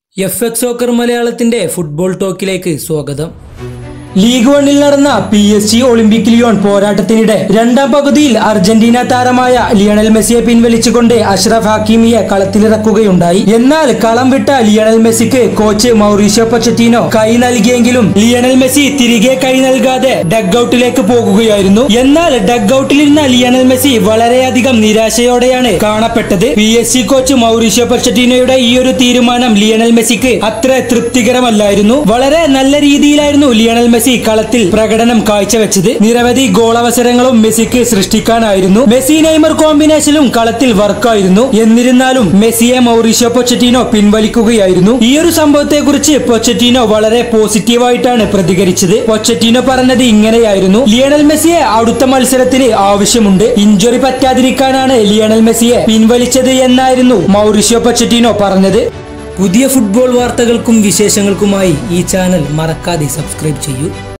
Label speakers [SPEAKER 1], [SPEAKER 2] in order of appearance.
[SPEAKER 1] F X soccer മലയാളത്തിന്റെ football ടോക്കിലേക്ക് സ്വാഗതം ലീഗ് വണ്ണിൽ നടന്ന P S G Olympic Lyon പോരാട്ടത്തിനിടെ രണ്ടാം പകുതിയിൽ അർജന്റീന താരമായ ലിയണൽ മെസ്സിയെ പിൻവലിച്ചുകൊണ്ട് അഷ്റഫ് ഹക്കീമിയെ കളത്തിലിറക്കുകയുണ്ടായി എന്നാൽ കളം വിട്ട ലിയണൽ മെസ്സിക്ക് കോച്ച് മൗറീഷ്യോ പൊച്ചറ്റീനോ കൈ നൽകിയെങ്കിലും ലിയണൽ മെസ്സി തിരികെ കൈ നൽകാതെ ഡഗ് ഔട്ടിലേക്ക് പോകുകയായിരുന്നു എന്നാൽ ഡഗ് ഔട്ടിലിരുന്ന ലിയണൽ മെസ്സി വളരെയധികം നിരാശയോടെയാണ് കാണപ്പെട്ടത് P S C coach Mauricio പൊച്ചറ്റീനോയുടെ ഈ ഒരു തീരുമാനം ലിയണൽ മെസ്സിക്ക് അത്ര തൃപ്തികരമല്ലായിരുന്നു വളരെ നല്ല രീതിയിലായിരുന്നു ലിയണൽ മെസ്സി കളത്തിൽ പ്രകടനം കാഴ്ചവെച്ചത് നിരവധി ഗോളവസരങ്ങളും മെസ്സിക്ക് സൃഷ്ടിക്കാനായിരുന്നു മെസ്സി നെയ്മർ കോമ്പിനേഷനും കളത്തിൽ വർക്കായിരുന്നു എന്നിരുന്നാലും മെസ്സിയെ മൗറീഷ്യോ പൊച്ചറ്റീനോ പിൻവലിക്കുകയായിരുന്നു ഈ ഒരു സംഭവത്തെ കുറിച്ച് പൊച്ചറ്റീനോ വളരെ പോസിറ്റീവായിട്ടാണ് പ്രതികരിച്ചത് പൊച്ചറ്റീനോ പറഞ്ഞത് ഇങ്ങനെയായിരുന്നു ലിയണൽ മെസ്സിയെ അടുത്ത മത്സരത്തിന് ആവശ്യമുണ്ട് ഇഞ്ചുറി പറ്റാതിരിക്കാനാണ് ലിയണൽ മെസ്സിയെ പിൻവലിച്ചത് എന്നായിരുന്നു മൗറിഷ്യോ പൊച്ചറ്റീനോ പറഞ്ഞത് പുതിയ ഫുട്ബോൾ വാർത്തകൾക്കും വിശേഷങ്ങൾക്കുമായി ഈ ചാനൽ മറക്കാതെ സബ്സ്ക്രൈബ് ചെയ്യൂ